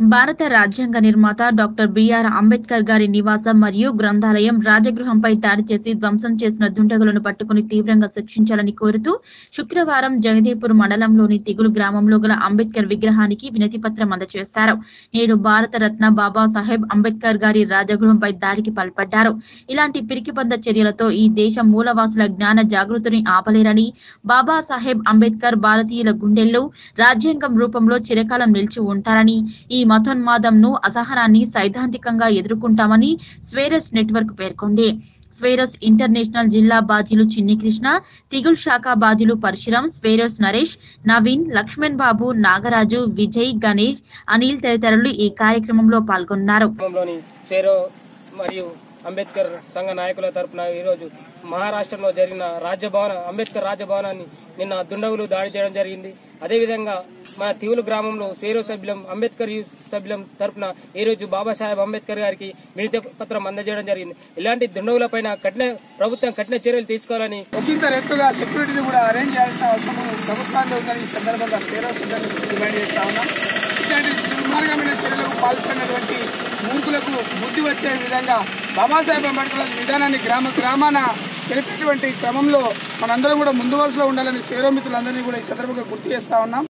భారత రాజ్యాంగ నిర్మాత డాక్టర్ బిఆర్ అంబేద్కర్ గారి నివాసం మరియు గ్రంథాలయం రాజగృహంపై దాడి చేసి ధ్వంసం చేసిన దుండగులను పట్టుకుని తీవ్రంగా శిక్షించాలని కోరుతూ శుక్రవారం జగదీపూర్ మండలంలోని తిగులు గ్రామంలో గల అంబేద్కర్ విగ్రహానికి వినతి పత్రం అందజేశారు నేడు భారత రత్న బాబాసాహెబ్ అంబేద్కర్ గారి రాజగృహంపై దాడికి పాల్పడ్డారు ఇలాంటి పిరికిపంద చర్యలతో ఈ దేశ మూలవాసుల జ్ఞాన జాగృతిని ఆపలేరని బాబాసాహెబ్ అంబేద్కర్ భారతీయుల గుండెల్లో రాజ్యాంగం రూపంలో చిరకాలం నిలిచి ఉంటారని ఈ మతోన్మాదంను అసహనాన్ని సైద్ధాంతికంగా ఎదుర్కొంటామని స్వేరస్ నెట్వర్క్ పేర్కొంది స్వేరస్ ఇంటర్నేషనల్ జిల్లా బాధ్యులు చిన్ని కృష్ణ తిగుల్ శాఖ బాధ్యులు పరశురాం స్వేరస్ నరేష్ నవీన్ లక్ష్మణ్ బాబు నాగరాజు విజయ్ గణేష్ అనిల్ తదితరులు ఈ కార్యక్రమంలో పాల్గొన్నారు గ్రామంలోని సేరో మరియు అంబేద్కర్ సంఘ నాయకుల తరపున ఈరోజు మహారాష్ట్రలో జరిగిన రాజ్యభవన అంబేద్కర్ రాజభవనాన్ని నిన్న దుండగులు దాడి చేయడం జరిగింది అదేవిధంగా మన తివులు గ్రామంలో సేరో సభ్యులం అంబేద్కర్ యూత్ సభ్యులం తరపున ఈ రోజు బాబాసాహెబ్ అంబేద్కర్ గారికి వినతి పత్రం అందజేయడం జరిగింది ఇలాంటి దుండగులపైన కఠిన ప్రభుత్వం కఠిన చర్యలు తీసుకోవాలని ఒకంత రెట్టుగా సెక్యూరిటీని కూడా అరేంజ్ చేయాల్సిన అవసరం ప్రభుత్వాన్ని ఉందని ఈ సందర్భంగా సేరా సిబ్బంది డిమాండ్ చేస్తా ఉన్నాం ఇలాంటి దుర్మార్గమైన చర్యలకు పాల్పడినటువంటి మూర్ఖులకు బుద్ధి వచ్చే విధంగా బాబాసాహెబ్ అంబేద్కర్ విధానాన్ని గ్రామ గ్రామాన తెలిపేటువంటి క్రమంలో మనందరం కూడా ముందు వరుసలో ఉండాలని సేరోమిత్రులందరినీ కూడా ఈ సందర్భంగా గుర్తు చేస్తా ఉన్నాం